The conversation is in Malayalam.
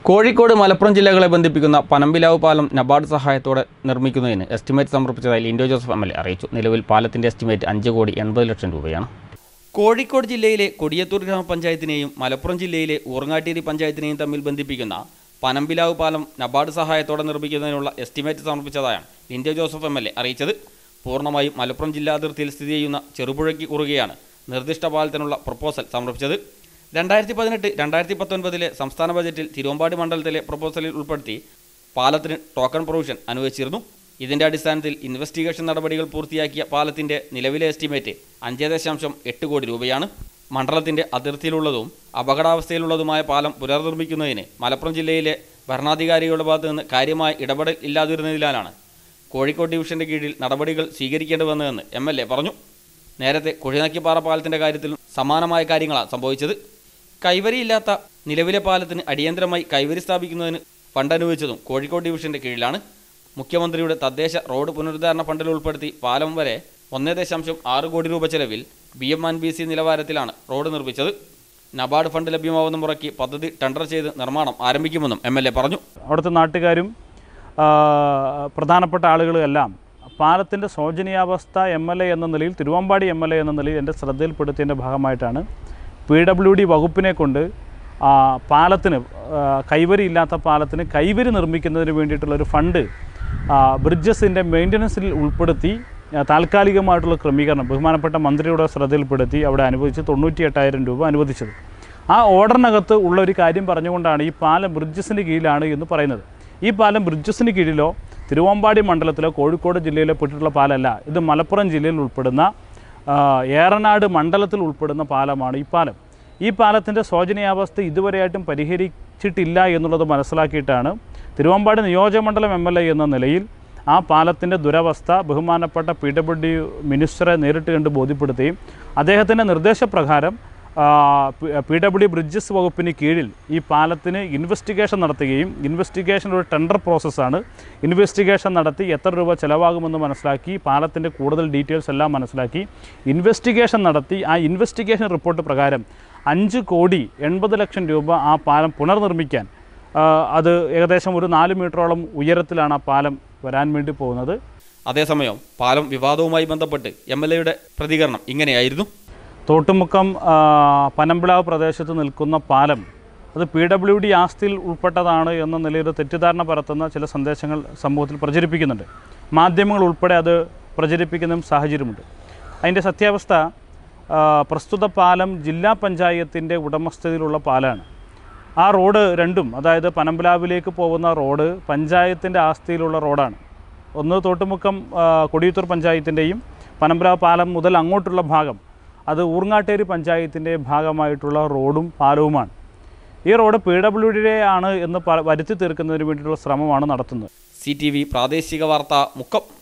കോഴിക്കോട് മലപ്പുറം ജില്ലകളെ ബന്ധിപ്പിക്കുന്ന പനമ്പിലാവ് പാലം നബാർഡ് സഹായത്തോടെ നിർമ്മിക്കുന്നതിന് എസ്റ്റിമേറ്റ് സമർപ്പിച്ചതായി Lindo Joseph M L A അറിയിച്ചു നിലവിൽ പാലത്തിന്റെ എസ്റ്റിമേറ്റ് അഞ്ച് കോടി എൺപത് ലക്ഷം രൂപയാണ് കോഴിക്കോട് ജില്ലയിലെ കൊടിയത്തൂർ ഗ്രാമപഞ്ചായത്തിനെയും മലപ്പുറം ജില്ലയിലെ ഊർങ്ങാട്ടേരി പഞ്ചായത്തിനെയും തമ്മിൽ ബന്ധിപ്പിക്കുന്ന പനമ്പിലാവ് പാലം നബാർഡ് സഹായത്തോടെ നിർമ്മിക്കുന്നതിനുള്ള എസ്റ്റിമേറ്റ് സമർപ്പിച്ചതായാണ് Lindo Joseph M L A അറിയിച്ചത് പൂർണ്ണമായും മലപ്പുറം ജില്ലാ അതിർത്തിയിൽ സ്ഥിതി ചെയ്യുന്ന ചെറുപുഴയ്ക്ക് കുറുകെയാണ് നിർദ്ദിഷ്ട പാലത്തിനുള്ള പ്രപ്പോസൽ സമർപ്പിച്ചത് രണ്ടായിരത്തി പതിനെട്ട് രണ്ടായിരത്തി പത്തൊൻപതിലെ സംസ്ഥാന ബജറ്റിൽ തിരുവമ്പാടി മണ്ഡലത്തിലെ പ്രപ്പോസലിൽ ഉൾപ്പെടുത്തി പാലത്തിന് ടോക്കൺ പ്രൊവിഷൻ അനുവദിച്ചിരുന്നു ഇതിന്റെ അടിസ്ഥാനത്തിൽ ഇൻവെസ്റ്റിഗേഷൻ നടപടികൾ പൂർത്തിയാക്കിയ പാലത്തിന്റെ നിലവിലെ എസ്റ്റിമേറ്റ് അഞ്ച് ദശാംശം എട്ട് കോടി രൂപയാണ് മണ്ഡലത്തിന്റെ അതിർത്തിയിലുള്ളതും അപകടാവസ്ഥയിലുള്ളതുമായ പാലം പുനർനിർമ്മിക്കുന്നതിന് മലപ്പുറം ജില്ലയിലെ ഭരണാധികാരികളുടെ ഭാഗത്തു നിന്ന് കാര്യമായ ഇടപെടൽ ഇല്ലാതിരുന്നതിനാലാണ് കോഴിക്കോട് ഡിവിഷന്റെ കീഴിൽ നടപടികൾ സ്വീകരിക്കേണ്ടി വന്നതെന്ന് എം എൽ എ പറഞ്ഞു നേരത്തെ കുഴിനക്കിപ്പാറ പാലത്തിന്റെ കാര്യത്തിലും സമാനമായ കാര്യങ്ങളാണ് സംഭവിച്ചത് കൈവരിയില്ലാത്ത നിലവിലെ പാലത്തിന് അടിയന്തരമായി കൈവരി സ്ഥാപിക്കുന്നതിന് ഫണ്ട് അനുവദിച്ചതും കോഴിക്കോട് ഡിവിഷന്റെ കീഴിലാണ് മുഖ്യമന്ത്രിയുടെ തദ്ദേശ റോഡ് പുനരുദ്ധാരണ ഫണ്ടിൽ ഉൾപ്പെടുത്തി പാലം വരെ ഒന്നേ ദശാംശം ആറ് കോടി രൂപ ചെലവിൽ B M and B C നിലവാരത്തിലാണ് റോഡ് നിർമ്മിച്ചത് നബാർഡ് ഫണ്ട് ലഭ്യമാവുന്ന മുറയ്ക്ക് പദ്ധതി ടെൻഡർ ചെയ്ത് നിർമ്മാണം ആരംഭിക്കുമെന്നും എം എൽ എ പറഞ്ഞു അവിടുത്തെ നാട്ടുകാരും ആ, പ്രധാനപ്പെട്ട ആളുകളും എല്ലാം പാലത്തിൻ്റെ ശോചനീയാവസ്ഥ എം എൽ എ എന്ന നിലയിൽ തിരുവമ്പാടി എം എൽ എ എന്ന നിലയിൽ എൻ്റെ ശ്രദ്ധയിൽപ്പെടുത്തിയതിൻ്റെ ഭാഗമായിട്ടാണ് പി ഡബ്ല്യു ഡി വകുപ്പിനെ കൊണ്ട് ആ, പാലത്തിന് ആ, കൈവരി ഇല്ലാത്ത പാലത്തിന് കൈവരി നിർമ്മിക്കുന്നതിന് വേണ്ടിയിട്ടുള്ളൊരു ഫണ്ട് ബ്രിഡ്ജസിൻ്റെ മെയിൻ്റനൻസിൽ ഉൾപ്പെടുത്തി ആ, താൽക്കാലികമായിട്ടുള്ള ക്രമീകരണം ബഹുമാനപ്പെട്ട മന്ത്രിയുടെ ശ്രദ്ധയിൽപ്പെടുത്തി അവിടെ അനുവദിച്ച് തൊണ്ണൂറ്റി എട്ടായിരം രൂപ അനുവദിച്ചത് ആ ഓർഡറിനകത്ത് ഉള്ള ഒരു കാര്യം പറഞ്ഞുകൊണ്ടാണ് ഈ പാലം ബ്രിഡ്ജസിന് കീഴിലാണ് എന്ന് പറയുന്നത് ഈ പാലം ബ്രിഡ്ജസിന് കീഴിലോ തിരുവമ്പാടി മണ്ഡലത്തിലോ കോഴിക്കോട് ജില്ലയിലോ പെട്ടിട്ടുള്ള പാലമല്ല ഇത് മലപ്പുറം ജില്ലയിൽ ഉൾപ്പെടുന്ന ആ, ഏറനാട് മണ്ഡലത്തിൽ ഉൾപ്പെടുന്ന പാലമാണ് ഈ പാലം ഈ പാലത്തിൻ്റെ ശോചനീയാവസ്ഥ ഇതുവരെയായിട്ടും പരിഹരിച്ചിട്ടില്ല എന്നുള്ളത് മനസ്സിലാക്കിയിട്ടാണ് തിരുവമ്പാടി നിയോജകമണ്ഡലം എം എൽ എ എന്ന നിലയിൽ ആ പാലത്തിൻ്റെ ദുരവസ്ഥ ബഹുമാനപ്പെട്ട പി ഡബ്ല്യു ഡി മിനിസ്റ്ററെ നേരിട്ട് കണ്ട് ബോധ്യപ്പെടുത്തുകയും അദ്ദേഹത്തിൻ്റെ നിർദ്ദേശപ്രകാരം പി ഡബ്ല്യു ബ്രിഡ്ജസ് വകുപ്പിന് കീഴിൽ ഈ പാലത്തിന് ഇൻവെസ്റ്റിഗേഷൻ നടത്തുകയും ഇൻവെസ്റ്റിഗേഷൻ ഒരു ടെൻഡർ പ്രോസസ്സാണ് ഇൻവെസ്റ്റിഗേഷൻ നടത്തി എത്ര രൂപ ചിലവാകുമെന്ന് മനസ്സിലാക്കി പാലത്തിൻ്റെ കൂടുതൽ ഡീറ്റെയിൽസ് എല്ലാം മനസ്സിലാക്കി ഇൻവെസ്റ്റിഗേഷൻ നടത്തി ആ ഇൻവെസ്റ്റിഗേഷൻ റിപ്പോർട്ട് പ്രകാരം അഞ്ച് കോടി എൺപത് ലക്ഷം രൂപ ആ പാലം പുനർനിർമ്മിക്കാൻ ആ, അത് ഏകദേശം ഒരു നാല് മീറ്ററോളം ഉയരത്തിലാണ് ആ പാലം വരാൻ വേണ്ടി പോകുന്നത് അതേസമയം പാലം വിവാദവുമായി ബന്ധപ്പെട്ട് എം എൽ എയുടെ പ്രതികരണം ഇങ്ങനെയായിരുന്നു തോട്ടുമുക്കം ആ, പനമ്പിളാവ് പ്രദേശത്ത് നിൽക്കുന്ന പാലം അത് പി ഡബ്ല്യു ഡി ആസ്തിയിൽ ഉൾപ്പെട്ടതാണ് എന്ന നിലയിൽ തെറ്റിദ്ധാരണ പരത്തുന്ന ചില സന്ദേശങ്ങൾ സമൂഹത്തിൽ പ്രചരിപ്പിക്കുന്നുണ്ട് മാധ്യമങ്ങൾ ഉൾപ്പെടെ അത് പ്രചരിപ്പിക്കുന്ന സാഹചര്യമുണ്ട് അതിൻ്റെ സത്യാവസ്ഥ ആ, പ്രസ്തുത പാലം ജില്ലാ പഞ്ചായത്തിൻ്റെ ഉടമസ്ഥതയിലുള്ള പാലാണ് ആ റോഡ് രണ്ടും അതായത് പനമ്പലാവിലേക്ക് പോകുന്ന റോഡ് പഞ്ചായത്തിൻ്റെ ആസ്തിയിലുള്ള റോഡാണ് ഒന്ന് തോട്ടുമുക്കം ആ, കൊടിയത്തൂർ പഞ്ചായത്തിൻ്റെയും പനമ്പലാവ് പാലം മുതൽ അങ്ങോട്ടുള്ള ഭാഗം അത് ഊർങ്ങാട്ടേരി പഞ്ചായത്തിൻ്റെ ഭാഗമായിട്ടുള്ള റോഡും പാലവുമാണ് ഈ റോഡ് പി ഡബ്ല്യു ഡിയുടെ ആണ് എന്ന് പ- വരുത്തി തീർക്കുന്നതിന് വേണ്ടിയിട്ടുള്ള ശ്രമമാണ് നടത്തുന്നത് സി ടി വി പ്രാദേശിക വാർത്ത മുക്കം